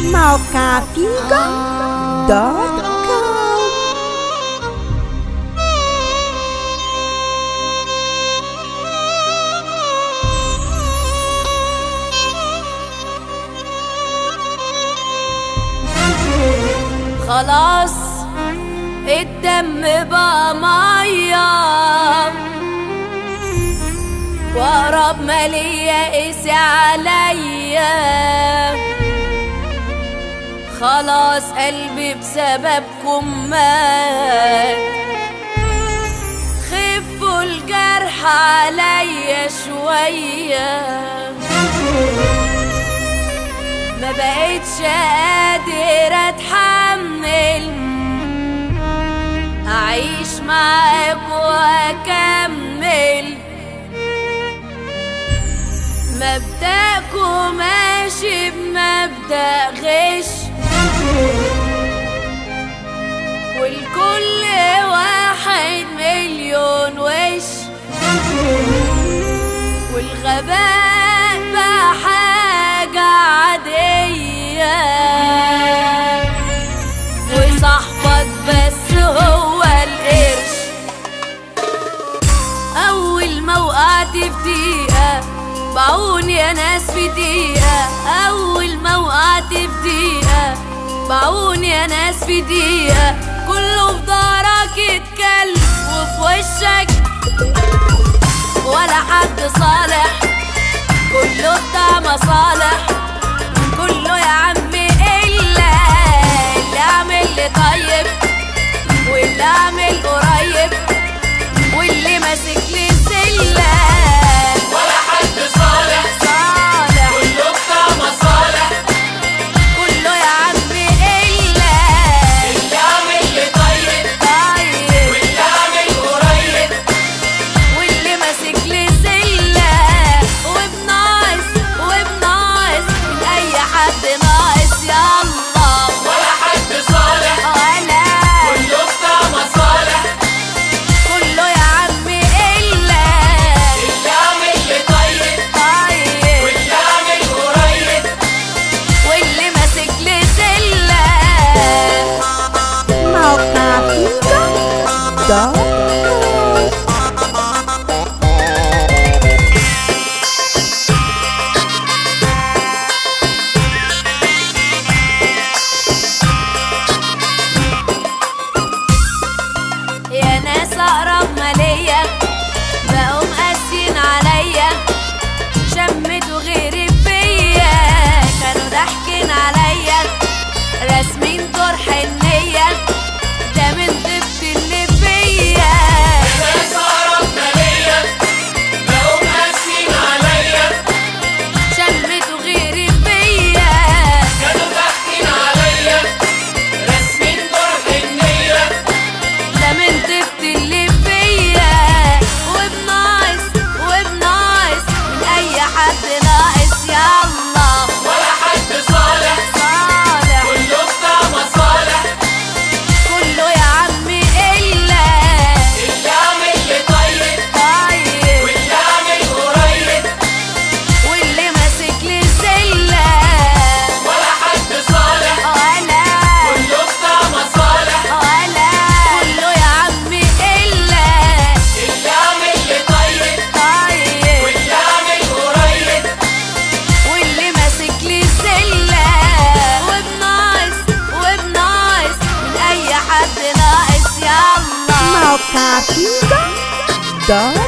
Maukafiga dot com خلاص الدم بقى ميه واقرب ما ليا قسي عليا خلاص قلبي بسببكم مات خفوا الجرح عليا شويه ما بقتش قادر اتحمل اعيش معاك واكمل مبدأكم ماشي بمبدأ غش والكل واحد مليون وش والغباء بقى حاجة عادية وصاحبك بس هو القرش أول ما وقعت في دقيقة بعون يا ناس في دقيقة أول ما وقعت في دقيقة بعون يا ناس في دقيقة كله في ظهرك يتكلم وفي وشك ولا حد صالح كله بتاع مصالح كله يا عم إلا اللي عامل لي طيب واللي عامل قريب واللي ماسك لي سلة ولا حد صالح صالح كله بتاع مصالح كله يا عم إلا اللي عامل لي طيب طيب واللي عامل قريب واللي ماسك لي سلة وبناقص وبناقص من أي حد ناقص يلا ولا حد صالح ولا كله بتاع مصالح كله يا عم إلا اللي عامل لي طيب طيب واللي عامل قريب واللي ماسك لي سلة Maukafiga dot com يا ناس أقرب ما ليا بقوا مقاسين عليا شمتوا غيري فيا كانوا ضاحكين عليا راسمين دور حنية ده من ضبط اللي فيا ناس أقرب ليا بقوا مقاسين عليا شمتوا غيري فيا كانوا ضاحكين عليا راسمين دور حنية ده من ضبط اللي فيا وبناقص وبناقص من أي حد ناقص يلا ولا حد صالح صالح كله بتاع مصالح كله يا عم إلا اللي عامل لي طيب طيب واللي عامل قريب واللي ماسك لي سلة ولا حد صالح ولا كله بتاع مصالح ولا كله يا عم إلا اللي عامل لي طيب طيب واللي عامل قريب واللي ماسك لي سلة وبناقص وبناقص من أي حد ناقص يلا Maukafiga dot